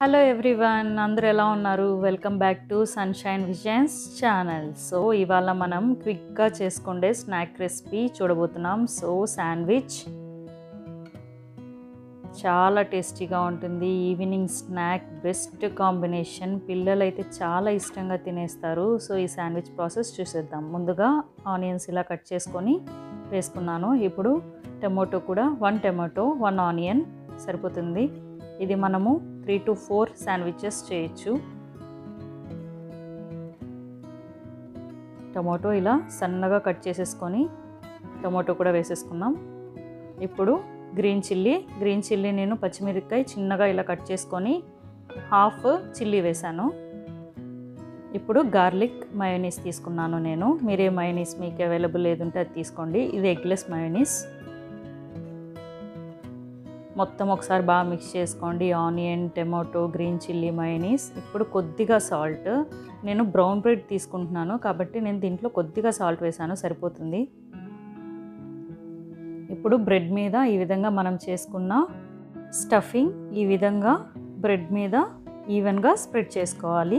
Hello everyone అందరూ ఎలా ఉన్నారు welcome back to sunshine visions channel so ఇవాళ మనం క్విక్గా చేసుకుండే స్నాక్ రెసిపీ చూడబోతున్నాం సో శాండ్విచ్ చాలా టేస్టీగా ఉంటుంది ఈవినింగ్ స్నాక్ బెస్ట్ కాంబినేషన్ పిల్లలు అయితే చాలా ఇష్టంగా తినేస్తారు సో ఈ శాండ్విచ్ ప్రాసెస్ చూసేద్దాం ముందుగా ఆనియన్స్ ఇలా కట్ చేసుకొని వేసుకున్నాను ఇప్పుడు టమాటో కూడా వన్ టమాటో వన్ ఆనియన్ సరిపోతుంది ఇది మనము త్రీ టు ఫోర్ శాండ్విచెస్ చేయొచ్చు టమాటో ఇలా సన్నగా కట్ చేసేసుకొని టమాటో కూడా వేసేసుకుందాం ఇప్పుడు గ్రీన్ చిల్లీ గ్రీన్ చిల్లీ నేను పచ్చిమిరపకాయ చిన్నగా ఇలా కట్ చేసుకొని హాఫ్ చిల్లీ వేశాను ఇప్పుడు గార్లిక్ మయోనీస్ తీసుకున్నాను నేను మీరే మయోనీస్ మీకు అవైలబుల్ లేదుంటే అది తీసుకోండి ఇది ఎగ్లెస్ మయోనీస్ మొత్తం ఒకసారి బాగా మిక్స్ చేసుకోండి onion tomato green chilli mayonnaise ఇప్పుడు కొద్దిగా సాల్ట్ నేను బ్రౌన్ బ్రెడ్ తీసుకుంటున్నాను కాబట్టి నేను దీంట్లో కొద్దిగా సాల్ట్ వేసాను సరిపోతుంది ఇప్పుడు బ్రెడ్ మీద ఈ విధంగా మనం చేసుకున్న స్టఫింగ్ ఈ విధంగా బ్రెడ్ మీద ఈవెన్గా స్ప్రెడ్ చేసుకోవాలి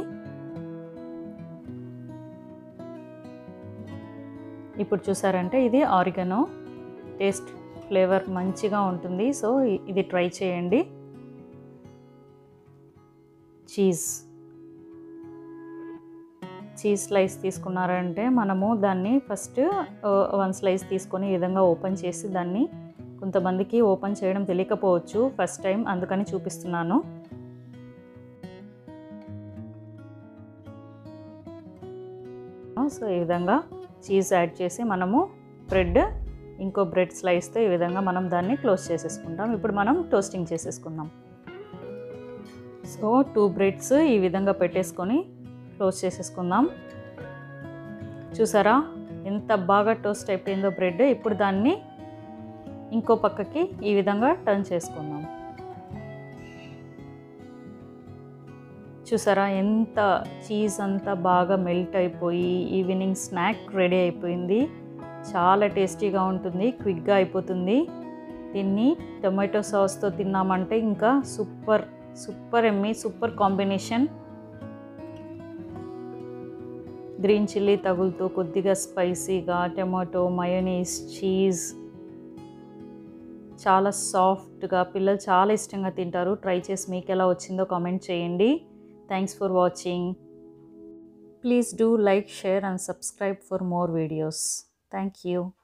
ఇప్పుడు చూసారంటే ఇది ఆరిగనో టేస్ట్ ఫ్లేవర్ మంచిగా ఉంటుంది సో ఇది ట్రై చేయండి చీజ్ చీజ్ స్లైస్ తీసుకున్నారంటే మనము దాన్ని ఫస్ట్ వన్ స్లైస్ తీసుకొని ఈ విధంగా ఓపెన్ చేసి దాన్ని కొంతమందికి ఓపెన్ చేయడం తెలియకపోవచ్చు ఫస్ట్ టైం అందుకని చూపిస్తున్నాను సో ఈ విధంగా చీజ్ యాడ్ చేసి మనము బ్రెడ్ ఇంకో బ్రెడ్ స్లైస్తో ఈ విధంగా మనం దాన్ని క్లోజ్ చేసేసుకుంటాం ఇప్పుడు మనం టోస్టింగ్ చేసేసుకుందాం సో టూ బ్రెడ్స్ ఈ విధంగా పెట్టేసుకొని క్లోజ్ చేసేసుకుందాం చూసారా ఎంత బాగా టోస్ట్ అయిపోయిందో బ్రెడ్ ఇప్పుడు దాన్ని ఇంకో పక్కకి ఈ విధంగా టర్న్ చేసుకుందాం చూసారా ఎంత చీజ్ అంతా బాగా మెల్ట్ అయిపోయి ఈవినింగ్ స్నాక్ రెడీ అయిపోయింది చాలా టేస్టీగా ఉంటుంది క్విక్గా అయిపోతుంది దీన్ని టొమాటో సాస్తో తిన్నామంటే ఇంకా సూపర్ సూపర్ ఎమ్మి సూపర్ కాంబినేషన్ గ్రీన్ చిల్లీ తగులుతూ కొద్దిగా స్పైసీగా టమాటో మయోనీస్ చీజ్ చాలా సాఫ్ట్గా పిల్లలు చాలా ఇష్టంగా తింటారు ట్రై చేసి మీకు ఎలా వచ్చిందో కామెంట్ చేయండి thanks for watching please do like share and subscribe for more videos Thank you.